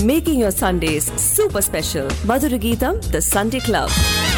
making your Sundays super special. Madhurageetam, the Sunday Club.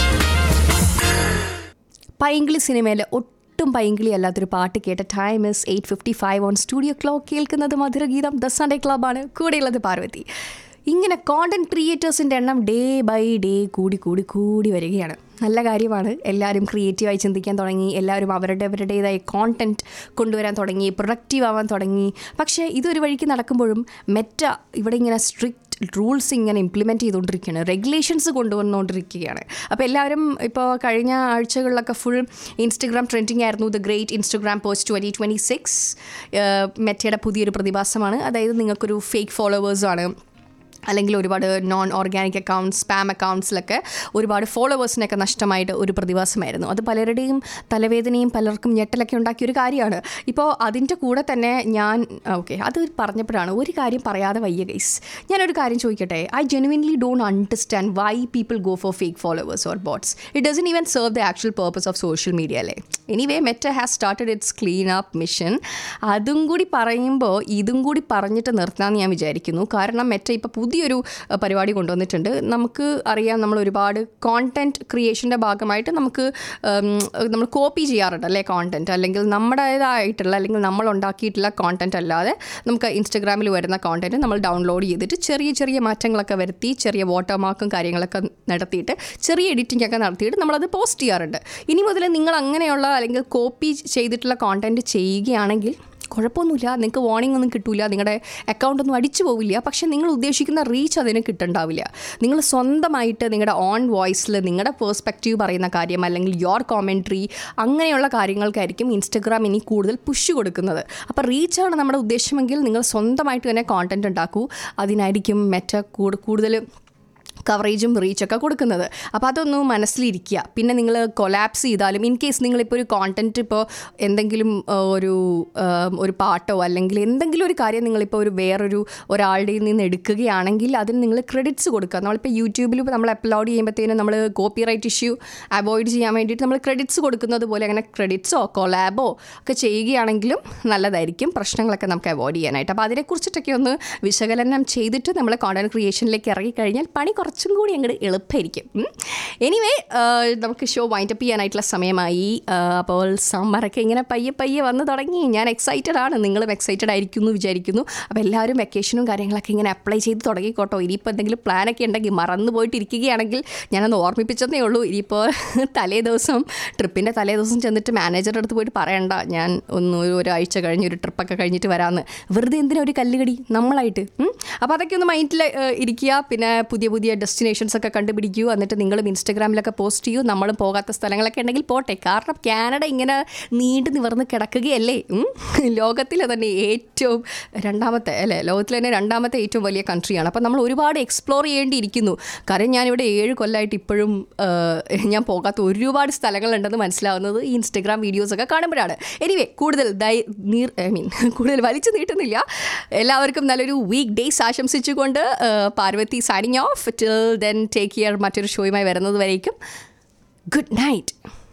പൈങ്കിളി സിനിമയിലെ ഒട്ടും പൈങ്കിളി അല്ലാത്തൊരു പാട്ട് കേട്ട time is eight fifty five on studio clock കേൾക്കുന്നത് മധുരഗീതം ദ സൺഡേ ക്ലബ്ബാണ് കൂടെയുള്ളത് പാർവതി ഇങ്ങനെ കോണ്ടന്റ് ക്രിയേറ്റേഴ്സിൻ്റെ എണ്ണം ഡേ ബൈ ഡേ കൂടി കൂടി കൂടി വരികയാണ് നല്ല കാര്യമാണ് എല്ലാവരും ക്രിയേറ്റീവായി ചിന്തിക്കാൻ തുടങ്ങി എല്ലാവരും അവരുടെ അവരുടേതായ കോണ്ടന്റ് കൊണ്ടുവരാൻ തുടങ്ങി പ്രൊഡക്റ്റീവ് ആവാൻ തുടങ്ങി പക്ഷേ ഇതൊരു വഴിക്ക് നടക്കുമ്പോഴും മെറ്റ ഇവിടെ ഇങ്ങനെ സ്ട്രിക്റ്റ് റൂൾസ് ഇങ്ങനെ ഇംപ്ലിമെൻറ്റ് ചെയ്തുകൊണ്ടിരിക്കുകയാണ് റെഗുലേഷൻസ് കൊണ്ടുവന്നുകൊണ്ടിരിക്കുകയാണ് അപ്പോൾ എല്ലാവരും ഇപ്പോൾ കഴിഞ്ഞ ആഴ്ചകളിലൊക്കെ ഫുൾ ഇൻസ്റ്റഗ്രാം ട്രെൻഡിങ് ആയിരുന്നു the great Instagram post twenty twenty six മെറ്റയുടെ പുതിയൊരു പ്രതിഭാസമാണ് അതായത് നിങ്ങൾക്കൊരു ഫേക്ക് ഫോളോവേഴ്സാണ് അല്ലെങ്കിൽ ഒരുപാട് നോൺ ഓർഗാനിക് അക്കൗണ്ട്സ് സ്പാം അക്കൗണ്ട്സിലൊക്കെ ഒരുപാട് ഫോളോവേഴ്സിനൊക്കെ നഷ്ടമായിട്ട് ഒരു പ്രതിഭാസമായിരുന്നു അത് പലരുടെയും തലവേദനയും പലർക്കും ഞെട്ടലൊക്കെ ഉണ്ടാക്കിയ ഒരു കാര്യമാണ് ഇപ്പോൾ അതിൻ്റെ കൂടെ തന്നെ ഞാൻ ഓക്കെ അത് പറഞ്ഞപ്പോഴാണ് ഒരു കാര്യം പറയാതെ വയ്യ ഗൈസ് ഞാനൊരു കാര്യം ചോദിക്കട്ടെ I genuinely don't understand why people go for fake followers or bots it doesn't even serve the actual purpose of social media അല്ലേ anyway Meta has started its clean up mission അതും കൂടി പറയുമ്പോൾ ഇതും കൂടി പറഞ്ഞിട്ട് നിർത്താമെന്ന് ഞാൻ വിചാരിക്കുന്നു കാരണം മെറ്റ ഇപ്പോൾ പുതിയൊരു അഹ്, പരിപാടി കൊണ്ടുവന്നിട്ടുണ്ട് നമുക്ക് അറിയാം നമ്മൾ ഒരുപാട് കോണ്ടൻറ്റ് ക്രിയേഷൻ്റെ ഭാഗമായിട്ട് നമുക്ക് ഉം, നമ്മൾ കോപ്പി ചെയ്യാറുണ്ട് അല്ലേ കോണ്ടൻറ്റ് അല്ലെങ്കിൽ നമ്മുടേതായിട്ടുള്ള അല്ലെങ്കിൽ നമ്മൾ ഉണ്ടാക്കിയിട്ടുള്ള കോണ്ടൻറ്റ് അല്ലാതെ നമുക്ക് ഇൻസ്റ്റഗ്രാമിൽ വരുന്ന കോണ്ടൻറ്റ് നമ്മൾ ഡൗൺലോഡ് ചെയ്തിട്ട് ചെറിയ ചെറിയ മാറ്റങ്ങളൊക്കെ വരുത്തി ചെറിയ വാട്ടർമാർക്കും കാര്യങ്ങളൊക്കെ നടത്തിയിട്ട് ചെറിയ എഡിറ്റിംഗ് ഒക്കെ നടത്തിയിട്ട് നമ്മളത് പോസ്റ്റ് ചെയ്യാറുണ്ട് ഇനി മുതൽ നിങ്ങൾ അങ്ങനെയുള്ള അല്ലെങ്കിൽ കോപ്പി ചെയ്തിട്ടുള്ള കോണ്ടൻറ്റ് ചെയ്യുകയാണെങ്കിൽ കുഴപ്പമൊന്നുമില്ല നിങ്ങൾക്ക് വാർണിംഗ് ഒന്നും കിട്ടില്ല നിങ്ങളുടെ അക്കൗണ്ട് ഒന്നും അടിച്ചു പോവില്ല പക്ഷേ നിങ്ങൾ ഉദ്ദേശിക്കുന്ന റീച്ച് അതിന് കിട്ടുന്നുണ്ടാവില്ല നിങ്ങൾ സ്വന്തമായിട്ട് നിങ്ങളുടെ ഓൺ വോയിസിൽ നിങ്ങളുടെ പേഴ്സ്പെക്റ്റീവ് പറയുന്ന കാര്യം അല്ലെങ്കിൽ യോർ കോമെൻട്രി അങ്ങനെയുള്ള കാര്യങ്ങൾക്കായിരിക്കും ഇൻസ്റ്റഗ്രാം ഇനി കൂടുതൽ പുഷ് കൊടുക്കുന്നത് അപ്പോൾ റീച്ചാണ് നമ്മുടെ ഉദ്ദേശമെങ്കിൽ നിങ്ങൾ സ്വന്തമായിട്ട് തന്നെ കോണ്ടൻറ്റ് ഉണ്ടാക്കൂ അതിനായിരിക്കും മെറ്റ കൂടുതൽ കവറേജും റീച്ചൊക്കെ കൊടുക്കുന്നത് അപ്പോൾ അതൊന്ന് മനസ്സിലിരിക്കുക പിന്നെ നിങ്ങൾ കൊലാപ്സ് ചെയ്താലും ഇൻ കേസ് നിങ്ങളിപ്പോൾ ഒരു കോണ്ടൻറ്റ് ഇപ്പോൾ എന്തെങ്കിലും ആ, ഒരു ആ, ഒരു പാട്ടോ അല്ലെങ്കിൽ എന്തെങ്കിലും ഒരു കാര്യം നിങ്ങളിപ്പോൾ ഒരു വേറൊരു ഒരാളുടെ നിന്ന് എടുക്കുകയാണെങ്കിൽ അതിന് നിങ്ങൾ ക്രെഡിറ്റ്സ് കൊടുക്കുക നമ്മളിപ്പോൾ യൂട്യൂബിൽ നമ്മൾ അപ്ലോഡ് ചെയ്യുമ്പോഴത്തേനും നമ്മൾ കോപ്പി റൈറ്റ് ഇഷ്യൂ അവോയ്ഡ് ചെയ്യാൻ വേണ്ടിയിട്ട് നമ്മൾ ക്രെഡിറ്റ്സ് കൊടുക്കുന്നത് പോലെ അങ്ങനെ ക്രെഡിറ്റ്സോ കൊലാബോ ഒക്കെ ചെയ്യുകയാണെങ്കിലും നല്ലതായിരിക്കും പ്രശ്നങ്ങളൊക്കെ നമുക്ക് അവോയ്ഡ് ചെയ്യാനായിട്ട് അപ്പോൾ അതിനെക്കുറിച്ചിട്ടൊക്കെ ഒന്ന് വിശകലനം ചെയ്തിട്ട് നമ്മൾ കോണ്ടന്റ് ക്രിയേഷനിലേക്ക് ഇറങ്ങിക്കഴിഞ്ഞാൽ പണി കുറച്ചും കൂടി അങ്ങോട്ട് എളുപ്പമായിരിക്കും എനിവേ നമുക്ക് ഷോ വൈൻഡപ്പ് ചെയ്യാനായിട്ടുള്ള സമയമായി ആ, അപ്പോൾ സമ്മറൊക്കെ ഇങ്ങനെ പയ്യെ പയ്യെ വന്ന് തുടങ്ങി ഞാൻ എക്സൈറ്റഡ് ആണ് നിങ്ങളും എക്സൈറ്റഡ് ആയിരിക്കും എന്ന് വിചാരിക്കുന്നു അപ്പോൾ എല്ലാവരും വെക്കേഷനും കാര്യങ്ങളൊക്കെ ഇങ്ങനെ അപ്ലൈ ചെയ്ത് തുടങ്ങിക്കോട്ടോ ഇനിയിപ്പോൾ എന്തെങ്കിലും പ്ലാനൊക്കെ ഉണ്ടെങ്കിൽ മറന്നു പോയിട്ട് ഇരിക്കുകയാണെങ്കിൽ ഞാനൊന്ന് ഓർമ്മിപ്പിച്ചതേ ഉള്ളൂ ഇനിയിപ്പോൾ തലേ ദിവസം ട്രിപ്പിൻ്റെ തലേ ദിവസം ചെന്നിട്ട് മാനേജറുടെ അടുത്ത് പോയിട്ട് പറയണ്ട ഞാൻ ഒന്ന് ഒരു ഒരാഴ്ച കഴിഞ്ഞ് ഒരു ട്രിപ്പൊക്കെ കഴിഞ്ഞിട്ട് വരാമെന്ന് വെറുതെ എന്തിനാ ഒരു കല്ലുകടി നമ്മളായിട്ട് ഉം? അപ്പോൾ അതൊക്കെ ഒന്ന് മൈൻഡിൽ ഇരിക്കുക പിന്നെ പുതിയ പുതിയ ഡെസ്റ്റിനേഷൻസ് ഒക്കെ കണ്ടുപിടിക്കൂ എന്നിട്ട് നിങ്ങളും ഇൻസ്റ്റഗ്രാമിലൊക്കെ പോസ്റ്റ് ചെയ്യൂ നമ്മളും പോകാത്ത സ്ഥലങ്ങളൊക്കെ ഉണ്ടെങ്കിൽ പോട്ടെ കാരണം കാനഡ ഇങ്ങനെ നീണ്ടു നിവർന്ന് കിടക്കുകയല്ലേ ഉം? ലോകത്തിലെ തന്നെ ഏറ്റവും രണ്ടാമത്തെ അല്ലേ ലോകത്തിലെ തന്നെ രണ്ടാമത്തെ ഏറ്റവും വലിയ കൺട്രിയാണ് അപ്പോൾ നമ്മൾ ഒരുപാട് എക്സ്പ്ലോർ ചെയ്യേണ്ടിയിരിക്കുന്നു കാരണം ഞാനിവിടെ ഏഴ് കൊല്ലമായിട്ട് ഇപ്പോഴും ആ, ഞാൻ പോകാത്ത ഒരുപാട് സ്ഥലങ്ങളുണ്ടെന്ന് മനസ്സിലാവുന്നത് ഈ ഇൻസ്റ്റഗ്രാം വീഡിയോസൊക്കെ കാണുമ്പോഴാണ് എനിവേ കൂടുതൽ ദൈ നീർ ഐ മീൻ കൂടുതൽ വലിച്ചു നീട്ടുന്നില്ല എല്ലാവർക്കും നല്ലൊരു വീക്ക് ഡേയ്സ് ആശംസിച്ചുകൊണ്ട് ആ, Parvathy signing off till then take care മറ്റൊരു ഷോയുമായി വരുന്നത് വരേക്കും ഗുഡ് നൈറ്റ്